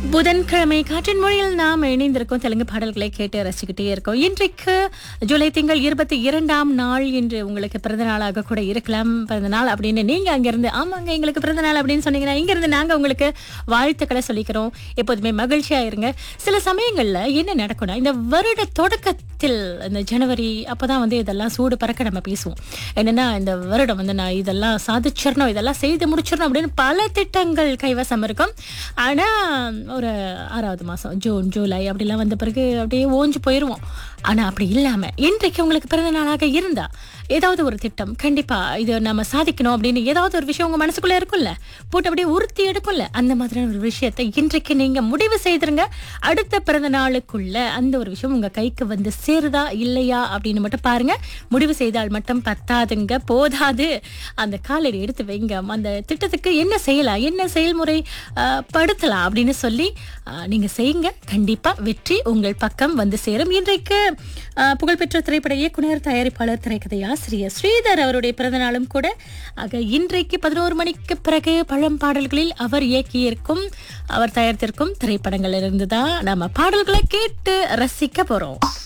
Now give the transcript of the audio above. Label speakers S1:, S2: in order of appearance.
S1: புதன்கிழமை காற்றின் மொழியில் நாம் இணைந்திருக்கோம் தெலுங்கு பாடல்களை கேட்டு ரசிச்சுக்கிட்டே இருக்கோம் இன்றைக்கு ஜூலை திங்கள் இருபத்தி இரண்டாம் நாள் இன்று உங்களுக்கு பிறந்த நாளாக கூட இருக்கலாம் பிறந்த நாள் அப்படின்னு நீங்க அங்கிருந்து ஆமாங்க எங்களுக்கு பிறந்த நாள் அப்படின்னு சொன்னீங்கன்னா இங்கிருந்து நாங்க உங்களுக்கு வாழ்த்துக்களை சொல்லிக்கிறோம் எப்போதுமே மகிழ்ச்சியா இருங்க சில சமயங்கள்ல என்ன நடக்கும்னா இந்த வருட தொடக்கத்தில் இந்த ஜனவரி அப்பதான் வந்து இதெல்லாம் சூடு பறக்க நம்ம பேசுவோம் என்னன்னா இந்த வருடம் வந்து நான் இதெல்லாம் சாதிச்சிடணும் இதெல்லாம் செய்து முடிச்சிடணும் அப்படின்னு பல திட்டங்கள் கைவசம் இருக்கும் ஆனா ஒரு ஆறாவது மாசம் ஜூன் ஜூலை அப்படிலாம் வந்த பிறகு அப்படியே ஓஞ்சு போயிடுவோம் ஆனா அப்படி இல்லாம இன்றைக்கு உங்களுக்கு பிறந்த நாளாக இருந்தா ஏதாவது ஒரு திட்டம் கண்டிப்பா இது நம்ம சாதிக்கணும் அப்படின்னு ஏதாவது ஒரு விஷயம் உங்க மனசுக்குள்ள இருக்கும்ல போட்டு அப்படியே உறுத்தி எடுக்கும்ல அந்த மாதிரியான ஒரு விஷயத்தை இன்றைக்கு நீங்க முடிவு செய்திருங்க அடுத்த பிறந்த நாளுக்குள்ள அந்த ஒரு விஷயம் உங்க கைக்கு வந்து சேருதா இல்லையா அப்படின்னு மட்டும் பாருங்க முடிவு செய்தால் மட்டும் பத்தாதுங்க போதாது அந்த காலடி எடுத்து வைங்க அந்த திட்டத்துக்கு என்ன செய்யலாம் என்ன செயல்முறை ஆஹ், படுத்தலாம் அப்படின்னு சொல்லி ஆஹ், நீங்க செய்யுங்க கண்டிப்பா வெற்றி உங்கள் பக்கம் வந்து சேரும் இன்றைக்கு ஆஹ், புகழ்பெற்ற திரைப்பட இயக்குனர் தயாரிப்பாளர் திரைக்கதை ஆசிரியர் ஸ்ரீதர் அவருடைய பிறந்த நாளும் கூட ஆக இன்றைக்கு பதினோரு மணிக்கு பிறகு பழம் பாடல்களில் அவர் இயக்கியிருக்கும் அவர் தயாரித்திருக்கும் திரைப்படங்கள் இருந்து தான் நம்ம பாடல்களை கேட்டு ரசிக்க போறோம்